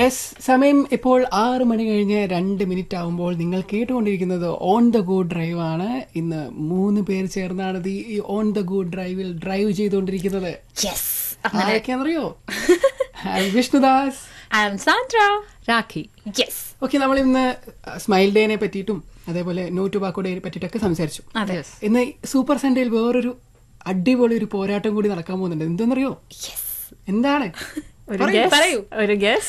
Yes സമയം ഇപ്പോൾ ആറ് മണി കഴിഞ്ഞ് രണ്ട് മിനിറ്റ് ആകുമ്പോൾ നിങ്ങൾ കേട്ടുകൊണ്ടിരിക്കുന്നത് ഓൺ ദ ഗോ ഡ്രൈവ് ആണ് ഇന്ന് മൂന്ന് പേർ ചേർന്നാണ് ഇത് ഈ ഓൺ ദ ഗോ ഡ്രൈവിൽ ഡ്രൈവ് ചെയ്തുകൊണ്ടിരിക്കുന്നത് യെസ് ആരൊക്കെയാണെന്നറിയോ Vishnudas I am Sandra Rakhi yes okay നമ്മൾ ഇന്ന് സ്മൈൽ ഡേനെ പറ്റിയിട്ടും അതേപോലെ നോ ടുബാക്കോ ഡേനെ പറ്റിയിട്ടൊക്കെ സംസാരിച്ചു അതെ ഇന്ന് സൂപ്പർ സൺഡേയിൽ വേറൊരു അടിപൊളി ഒരു പോരാട്ടം കൂടി നടക്കാൻ പോകുന്നുണ്ട് എന്തെന്നറിയോ യെസ് എന്താണ് ഒരു പറയൂ, guess? പറയൂ. ഒരു guess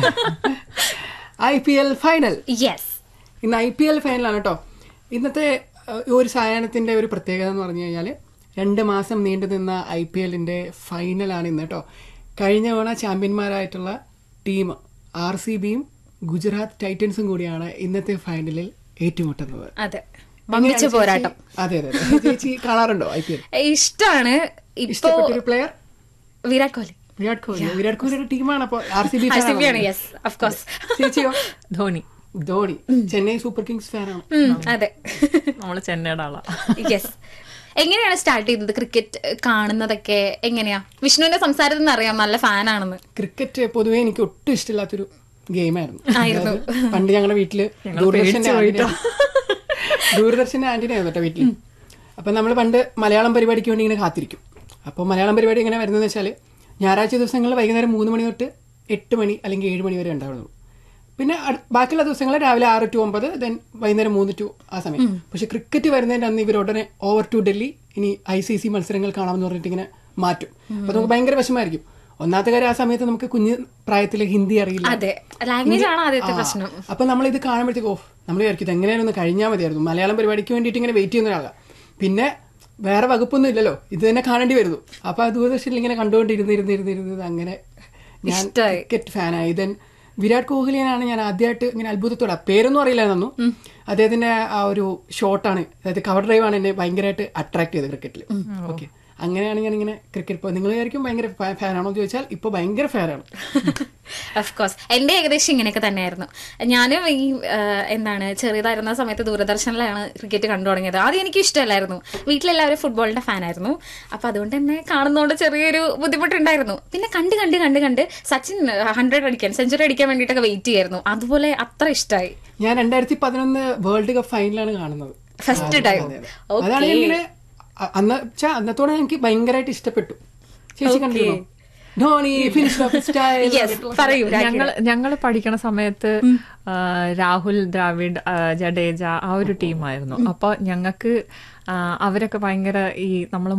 I P L final yes ഇന്ന് ഐ പി എൽ ഫൈനലാണ് കേട്ടോ ഇന്നത്തെ അഹ്, ഈ ഒരു സായാഹ്നത്തിന്റെ ഒരു പ്രത്യേകത എന്ന് പറഞ്ഞു കഴിഞ്ഞാൽ രണ്ട് മാസം നീണ്ടു നിന്ന ഐ പി എല്ലിന്റെ ഫൈനലാണ് ഇന്ന് കേട്ടോ കഴിഞ്ഞ തവണ ചാമ്പ്യന്മാരായിട്ടുള്ള ടീം ആർ സി ബിയും ഗുജറാത്ത് ടൈറ്റൻസും കൂടിയാണ് ഇന്നത്തെ ഫൈനലിൽ ഏറ്റുമുട്ടുന്നത് അതെ വമ്പിച്ച പോരാട്ടം അതെ അതെ അതെ ചേച്ചി കാണാറുണ്ടോ ഐ പി എൽ ഇഷ്ടാണ് ഇപ്പോ ഇഷ്ടപ്പെട്ടൊരു പ്ലെയർ വിരാട് കോഹ്ലി വിരാട് കോഹ്ലി വിരാട് കോഹ്ലിയുടെ ടീമാണ് അപ്പോൾ R C B R C B ആണ് യെസ് ഓഫ് കോഴ്സ് ചേച്ചിയോ ധോണി ധോണി ചെന്നൈ സൂപ്പർ കിങ്സ് ഫാനാണ് അതെ നമ്മള് ചെന്നൈയുടെ ആളാ യെസ് എങ്ങനെയാണ് സ്റ്റാർട്ട് ചെയ്തത് ക്രിക്കറ്റ് കാണുന്നതൊക്കെ എങ്ങനെയാ വിഷ്ണുവിന്റെ സംസാരത്തിൽ നിന്ന് അറിയാം നല്ല ഫാനാണെന്ന് ക്രിക്കറ്റ് പൊതുവെ എനിക്ക് ഒട്ടും ഇഷ്ടമില്ലാത്തൊരു ഗെയിമായിരുന്നു ആയിരുന്നു. അതായത് പണ്ട് ഞങ്ങളുടെ വീട്ടില് ദൂരദർശന്റെ ആന്റിന ദൂരദർശന്റെ ആന്റിന ആയിരുന്നു കേട്ടോ വീട്ടിൽ അപ്പൊ നമ്മൾ പണ്ട് മലയാളം പരിപാടിക്ക് വേണ്ടി ഇങ്ങനെ കാത്തിരിക്കും അപ്പോൾ മലയാളം പരിപാടി എങ്ങനെ വരുന്നതെന്ന് വെച്ചാൽ ഞായറാഴ്ച ദിവസങ്ങളിൽ വൈകുന്നേരം മൂന്ന് മണി തൊട്ട് എട്ട് മണി അല്ലെങ്കിൽ ഏഴ് മണി വരെ ഉണ്ടാവുള്ളൂ പിന്നെ അടു- ബാക്കിയുള്ള ദിവസങ്ങൾ രാവിലെ ആറ് ടു ഒമ്പത് ദെൻ വൈകുന്നേരം മൂന്ന് ടു ആ സമയം പക്ഷെ ക്രിക്കറ്റ് വരുന്നതിന്റെ അന്ന് ഇവർ ഉടനെ ഓവർ ടു ഡൽഹി ഇനി ഐ സി സി മത്സരങ്ങൾ കാണാമെന്ന് പറഞ്ഞിട്ട് ഇങ്ങനെ മാറ്റും അപ്പൊ നമുക്ക് ഭയങ്കര വിഷമമായിരിക്കും ഒന്നാമത്തെ കാര്യം ആ സമയത്ത് നമുക്ക് കുഞ്ഞ് പ്രായത്തിൽ ഹിന്ദി അറിയില്ല അതെ ലാംഗ്വേജ് ആണ് ആദ്യത്തെ ആ. പ്രശ്നം അപ്പൊ നമ്മൾ ഇത് കാണുമ്പോഴത്തേക്ക് ഓ നമ്മൾ വിചാരിക്കും ഇത് എങ്ങനെയാലും ഒന്ന് കഴിഞ്ഞാൽ മതിയായിരുന്നു മലയാളം പരിപാടിക്ക് വേണ്ടിയിട്ട് ഇങ്ങനെ വെയിറ്റ് ചെയ്യുന്ന ഒരാളാണ് പിന്നെ വേറെ വകുപ്പൊന്നും ഇല്ലല്ലോ ഇത് തന്നെ കാണേണ്ടി വരുന്നു അപ്പൊ ആ ദൂരദർശനിൽ ഇങ്ങനെ കണ്ടുകൊണ്ടിരുന്ന് ഇരുന്ന് ഇരുന്ന് ഇരുന്ന് അങ്ങനെ ഞാൻ ഇഷ്ടായി. ക്രിക്കറ്റ് ഫാനായി ദെൻ വിരാട് കോഹ്ലിയാണ് ഞാൻ ആദ്യമായിട്ട് ഇങ്ങനെ അത്ഭുതത്തോടെ പേരൊന്നും അറിയില്ലായിരുന്നു അദ്ദേഹത്തിന്റെ ആ ഒരു ഷോട്ടാണ് അതായത് കവർ ഡ്രൈവ് ആണ് എന്നെ ഭയങ്കരമായിട്ട് അട്രാക്ട് ചെയ്തത് ക്രിക്കറ്റിൽ ഓക്കെ അങ്ങനെയാണ് ഞാൻ ഇങ്ങനെ ക്രിക്കറ്റ് ഇപ്പോൾ നിങ്ങൾ വിചാരിക്കും ഭയങ്കര ഫാനാണോ എന്ന് ചോദിച്ചാൽ ഇപ്പൊ ഭയങ്കര ഫാനാണ് ഓഫ് കോഴ്സ് എന്റെ ഏകദേശം ഇങ്ങനെയൊക്കെ തന്നെയായിരുന്നു ഞാനും ഈ ആ, എന്താണ് ചെറിയതായിരുന്ന സമയത്ത് ദൂരദർശനിലാണ് ക്രിക്കറ്റ് കണ്ടു തുടങ്ങിയത് ആദ്യം എനിക്ക് ഇഷ്ടമല്ലായിരുന്നു വീട്ടിലെല്ലാവരും ഫുട്ബോളിന്റെ ഫാനായിരുന്നു അപ്പൊ അതുകൊണ്ട് തന്നെ കാണുന്നതുകൊണ്ട് ചെറിയൊരു ബുദ്ധിമുട്ടുണ്ടായിരുന്നു പിന്നെ കണ്ട് കണ്ട് കണ്ട് കണ്ട് സച്ചിൻ ഹൺഡ്രഡ് അടിക്കാൻ സെഞ്ചുറി അടിക്കാൻ വേണ്ടിയിട്ടൊക്കെ വെയിറ്റ് ചെയ്യായിരുന്നു അതുപോലെ അത്ര ഇഷ്ടമായി ഞാൻ രണ്ടായിരത്തി പതിനൊന്ന് വേൾഡ് കപ്പ് ഫൈനലാണ് കാണുന്നത് First അതെ, time. അതെ, അതെ. Okay. അതാണ് ഇങ്ങനെ അ- അന്ന് വെച്ചാ അന്നത്തോടെ എനിക്ക് ഭയങ്കരമായിട്ട് ഇഷ്ടപ്പെട്ടു ചേച്ചി കണ്ടിരുന്നു Dhoni finish off style yes പറയൂ ഞങ്ങൾ ഞങ്ങൾ പഠിക്കണ സമയത്ത് ആ, രാഹുൽ ദ്രാവിഡ് ആ, ജഡേജ ആ ഒരു ടീമായിരുന്നു അപ്പൊ ഞങ്ങൾക്ക് അവരൊക്കെ ഭയങ്കര ഈ നമ്മൾ